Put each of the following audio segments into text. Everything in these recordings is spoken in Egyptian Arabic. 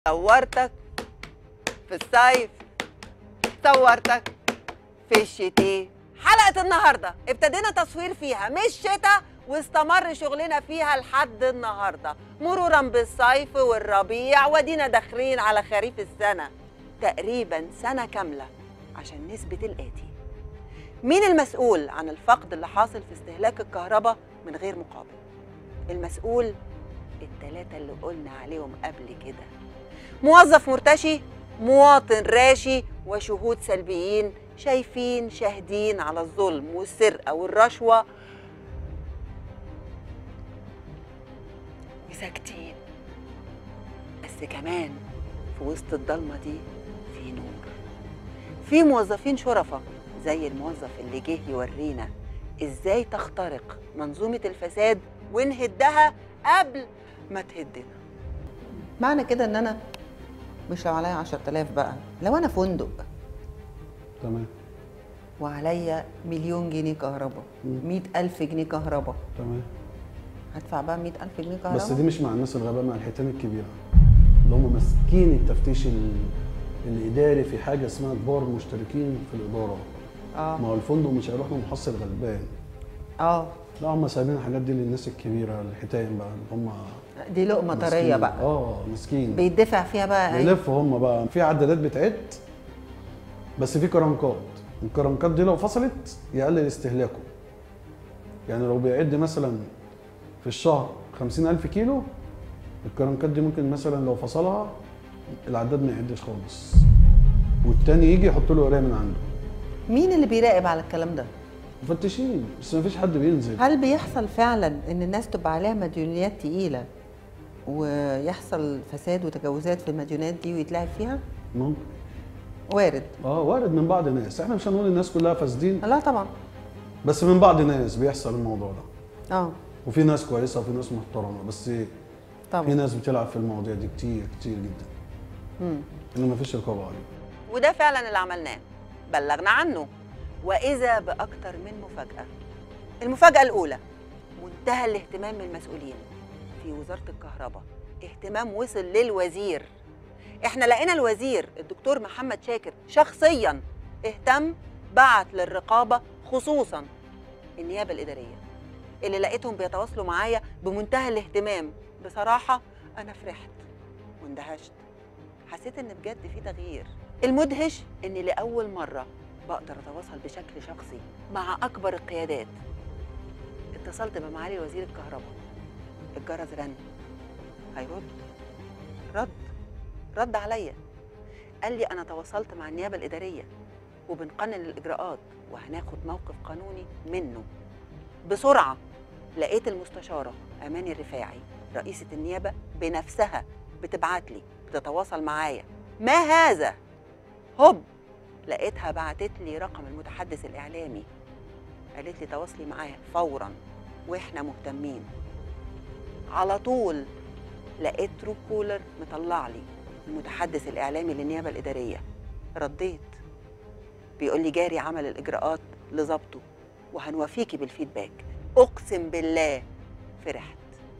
صورتك في الصيف صورتك في الشتاء حلقة النهاردة ابتدينا تصوير فيها مش شتاء واستمر شغلنا فيها لحد النهاردة مرورا بالصيف والربيع ودينا داخلين على خريف السنة تقريبا سنة كاملة عشان نثبت الآتي مين المسؤول عن الفقد اللي حاصل في استهلاك الكهرباء من غير مقابل المسؤول التلاتة اللي قلنا عليهم قبل كده موظف مرتشي مواطن راشي وشهود سلبيين شايفين شاهدين على الظلم والسرقة والرشوة وساكتين بس كمان في وسط الضلمة دي في نور في موظفين شرفة زي الموظف اللي جه يورينا ازاي تخترق منظومة الفساد ونهدها قبل ما تهدنا معنى كده ان انا مش لو عليا 10000 بقى لو انا فندق تمام وعليا مليون جنيه كهرباء مم. 100000 جنيه كهرباء تمام هدفع بقى 100000 جنيه كهرباء بس دي مش مع الناس الغباء مع الحيتان الكبيره اللي هم ماسكين التفتيش ال- الاداري في حاجه اسمها كبار مشتركين في الاداره ما اه هو الفندق مش هيروح له محصل غلبان اه لا هم سايبين الحاجات دي للناس الكبيره الحيتان بقى اللي هم دي لقمه طريه ماسكين. بقى اه مسكين بيدفع فيها بقى ايه بيلفوا هم بقى في عدادات بتعد بس في كرنكات الكرنكات دي لو فصلت يقلل استهلاكه يعني لو بيعد مثلا في الشهر 50000 كيلو الكرنكات دي ممكن مثلا لو فصلها العداد ما يعدش خالص والتاني يجي يحط له قرايه من عنده مين اللي بيراقب على الكلام ده مفتشين بس ما فيش حد بينزل هل بيحصل فعلا ان الناس تبقى عليها مديونيات تقيله ويحصل فساد وتجاوزات في المديونات دي ويتلعب فيها ممكن وارد اه وارد من بعض الناس احنا مش هنقول الناس كلها فاسدين لا طبعا بس من بعض الناس بيحصل الموضوع ده اه وفي ناس كويسه وفي ناس محترمه بس في طبعا ناس بتلعب في المواضيع دي كتير كتير جدا مم. ان مفيش رقابه عليه وده فعلا اللي عملناه بلغنا عنه واذا باكتر من مفاجاه المفاجاه الاولى منتهى الاهتمام من المسؤولين في وزاره الكهرباء اهتمام وصل للوزير احنا لقينا الوزير الدكتور محمد شاكر شخصيا اهتم بعت للرقابه خصوصا النيابه الاداريه اللي لقيتهم بيتواصلوا معايا بمنتهى الاهتمام بصراحه انا فرحت واندهشت حسيت ان بجد في تغيير المدهش اني لاول مره بقدر اتواصل بشكل شخصي مع اكبر القيادات اتصلت بمعالي وزير الكهرباء الجرس رن هيرد رد رد عليا قال لي انا تواصلت مع النيابه الاداريه وبنقنن الاجراءات وهناخد موقف قانوني منه بسرعه لقيت المستشاره اماني الرفاعي رئيسه النيابه بنفسها بتبعت لي بتتواصل معايا ما هذا هوب لقيتها بعتت لي رقم المتحدث الاعلامي قالت لي تواصلي معايا فورا واحنا مهتمين على طول لقيت ترو كولر مطلع لي المتحدث الاعلامي للنيابه الاداريه رديت بيقول لي جاري عمل الاجراءات لظبطه وهنوافيكي بالفيدباك اقسم بالله فرحت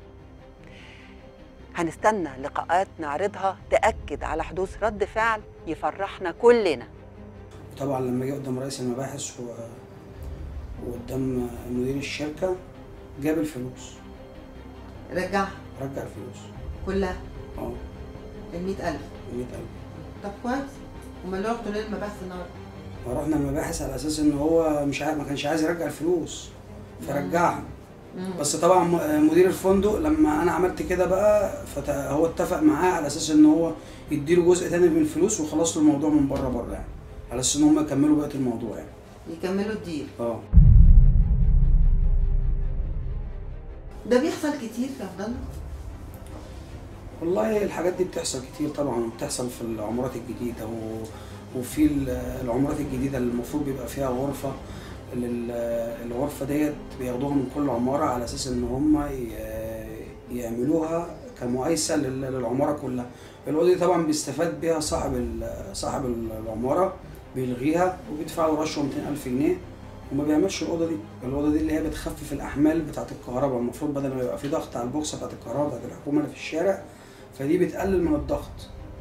هنستنى لقاءات نعرضها تأكد على حدوث رد فعل يفرحنا كلنا طبعا لما جه قدام رئيس المباحث و... وقدام مدير الشركه جاب الفلوس رجعها رجع الفلوس كلها اه ال 100000 100000 طب كويس امال لو رحتوا ليه المباحث النهارده فرحنا المباحث على اساس ان هو مش عارف ما كانش عايز يرجع الفلوس فرجعها بس طبعا م- مدير الفندق لما انا عملت كده بقى فهو اتفق معاه على اساس ان هو يديله جزء تاني من الفلوس وخلص له الموضوع من بره بره يعني على اساس ان هم يكملوا بقيه الموضوع يعني يكملوا الديل اه ده بيحصل كتير يا عبد الله والله الحاجات دي بتحصل كتير طبعا وبتحصل في العمارات الجديدة و... وفي ال- العمارات الجديدة اللي المفروض بيبقى فيها غرفة لل- الغرفة ديت بياخدوها من كل عمارة على أساس إن هم ي- يعملوها كمقايسة لل- للعمارة كلها الأوضة دي طبعا بيستفاد بيها صاحب ال- صاحب العمارة بيلغيها وبيدفع له رشوة 200000 جنيه وما بيعملش الاوضه دي الاوضه دي اللي هي بتخفف الاحمال بتاعه الكهرباء المفروض بدل ما يبقى في ضغط على البوكسه بتاعه الكهرباء بتاعه الحكومه اللي في الشارع فدي بتقلل من الضغط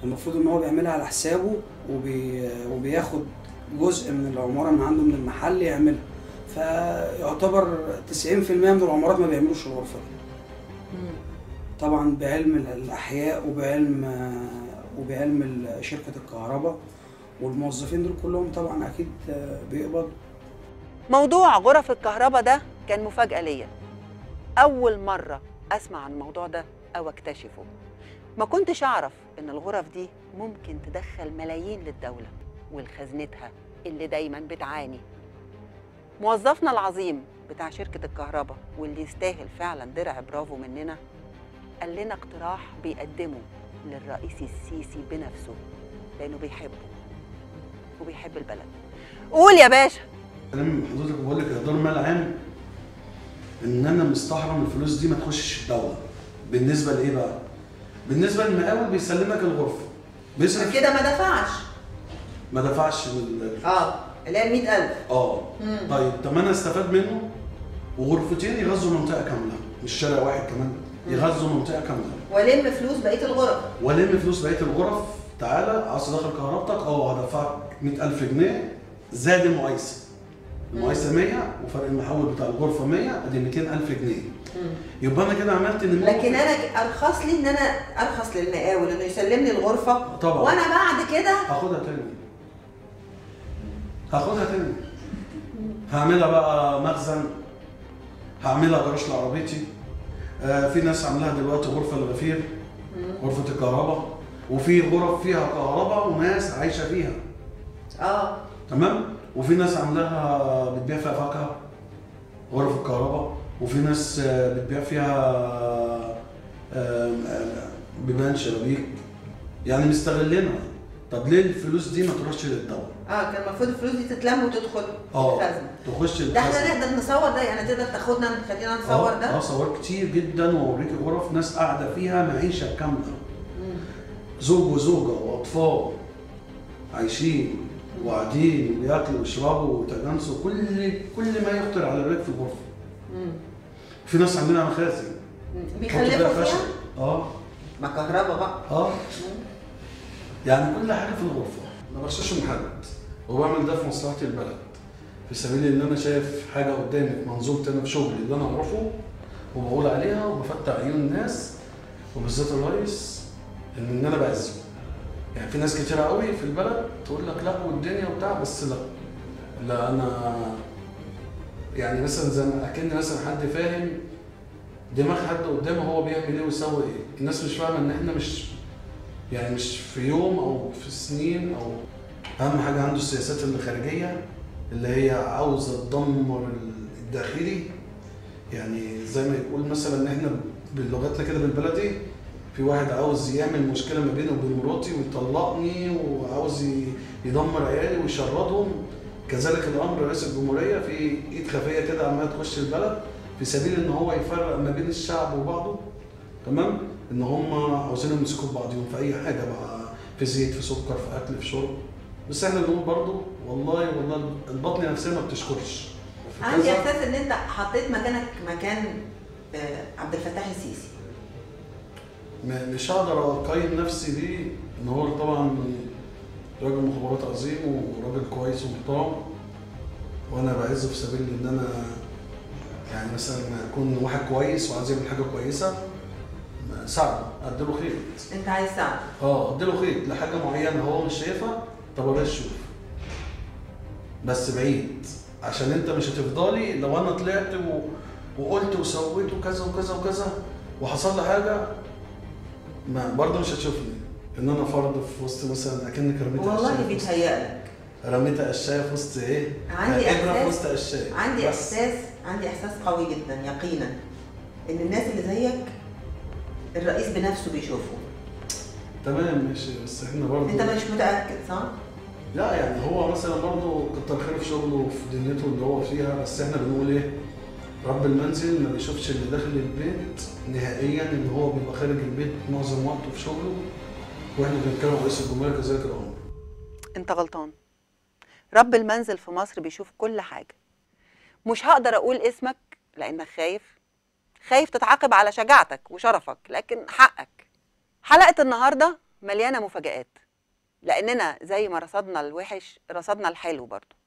المفروض ان هو بيعملها على حسابه وبي... وبياخد جزء من العماره من عنده من المحل يعملها فيعتبر 90% من العمارات ما بيعملوش الغرفه دي طبعا بعلم الاحياء وبعلم وبعلم ال- شركه الكهرباء والموظفين دول كلهم طبعا اكيد بيقبض موضوع غرف الكهرباء ده كان مفاجأة ليا أول مرة أسمع عن الموضوع ده أو أكتشفه ما كنتش أعرف إن الغرف دي ممكن تدخل ملايين للدولة ولخزنتها اللي دايما بتعاني موظفنا العظيم بتاع شركة الكهرباء واللي يستاهل فعلا درع برافو مننا قال لنا اقتراح بيقدمه للرئيس السيسي بنفسه لأنه بيحبه وبيحب البلد قول يا باشا كلام حضرتك بقول لك اداره المال العام ان انا مستحرم الفلوس دي ما تخشش الدوله بالنسبه لايه بقى؟ بالنسبه للمقاول بيسلمك الغرفه بيصرف كده ما دفعش ما دفعش ال- اه اللي هي 100000 اه مم. طيب طب انا استفاد منه وغرفتين يغذوا منطقه كامله مش شارع واحد كمان يغذوا منطقه كامله والم فلوس بقيه الغرف والم فلوس بقيه الغرف تعالى عاوز تدخل كهربتك اه هدفعك 100000 جنيه زائد المقايسه المقايسه 100 وفرق المحول بتاع الغرفه 100 ادي 200000 جنيه يبقى انا كده عملت ان لكن انا ارخص لي ان انا ارخص للمقاول انه يسلمني الغرفه طبعا. وانا بعد كده هاخدها تاني هاخدها تاني هعملها بقى مخزن هعملها جراج لعربيتي آه في ناس عاملاها دلوقتي غرفه للغفير غرفه الكهرباء وفي غرف فيها كهرباء وناس عايشه فيها اه تمام وفي ناس عاملاها بتبيع فيها فاكهه غرف الكهرباء وفي ناس آه، بتبيع فيها آم، آم، بيبان شبابيك يعني مستغلينها طب ليه الفلوس دي ما تروحش للدوله؟ اه كان المفروض الفلوس دي تتلم وتدخل اه الخزنه تخش ده احنا الخزنة. نقدر نصور ده يعني تقدر تاخدنا تخلينا نصور اه ده اه صور كتير جدا واوريك غرف ناس قاعده فيها معيشه كامله مم. زوج وزوجه واطفال عايشين وقاعدين وياكلوا ويشربوا ويتجانسوا كل كل ما يخطر على بالك في الغرفه مم. في ناس عندنا مخازن مم. يحطوا بيخلفوا خشب. فيها اه ما كهرباء بقى اه مم. يعني كل حاجه في الغرفه ما بغشش من حد وبعمل ده في مصلحه البلد في سبيل ان انا شايف حاجه قدامي في منظومتي انا في شغلي اللي انا اعرفه وبقول عليها وبفتح عيون الناس وبالذات الرئيس ان ان انا باذيه يعني في ناس كتير قوي في البلد تقول لك لا والدنيا وبتاع بس لا لا انا يعني مثلا زي ما اكن مثلا حد فاهم دماغ حد قدامه هو بيعمل ايه ويسوي ايه الناس مش فاهمه ان احنا مش يعني مش في يوم او في سنين او اهم حاجه عنده السياسات الخارجيه اللي هي عاوزه تدمر الداخلي يعني زي ما يقول مثلا ان احنا بلغتنا كده بالبلدي في واحد عاوز يعمل مشكله ما بينه وبين مراتي ويطلقني وعاوز ي- يدمر عيالي ويشردهم كذلك الامر رئيس الجمهوريه في ايد خفيه كده عماله تخش البلد في سبيل ان هو يفرق ما بين الشعب وبعضه تمام ان هم عاوزين يمسكوا في بعضهم في اي حاجه بقى في زيت في سكر في اكل في شرب بس احنا بنقول برضه والله والله البطن نفسها ما بتشكرش في عندي كذا- احساس ان انت حطيت مكانك مكان آه، عبد الفتاح السيسي م- مش هقدر اقيم نفسي بيه ان هو طبعا راجل مخابرات عظيم وراجل كويس ومحترم وانا بعزه في سبيل ان انا يعني مثلا اكون واحد كويس وعايز يعمل حاجه كويسه ساعده اديله خيط انت عايز تساعده اه اديله خيط لحاجه معينه هو مش شايفها طب بلاش شوف بس بعيد عشان انت مش هتفضلي لو انا طلعت و... وقلت وسويت وكذا وكذا وكذا وحصل لي حاجه ما برضه مش هتشوفني ان انا فرد في وسط مثلا اكنك رميت والله قشاية في وسط- بيتهيألك رميت قشايه في وسط ايه؟ عندي ابره في إحساس- وسط قشايه عندي بس. احساس عندي احساس قوي جدا يقينا ان الناس اللي زيك الرئيس بنفسه بيشوفه تمام ماشي بس احنا برضه انت مش متاكد صح لا يعني هو مثلا برضه كتر خيره في شغله وفي دنيته اللي هو فيها بس احنا بنقول ايه رب المنزل ما بيشوفش اللي داخل البيت نهائيا ان هو بيبقى خارج البيت معظم وقته في شغله واحنا بنتكلم عن رئيس الجمهوريه كذلك الامر انت غلطان رب المنزل في مصر بيشوف كل حاجه مش هقدر اقول اسمك لانك خايف خايف تتعاقب على شجاعتك وشرفك لكن حقك حلقه النهارده مليانه مفاجآت لاننا زي ما رصدنا الوحش رصدنا الحلو برضو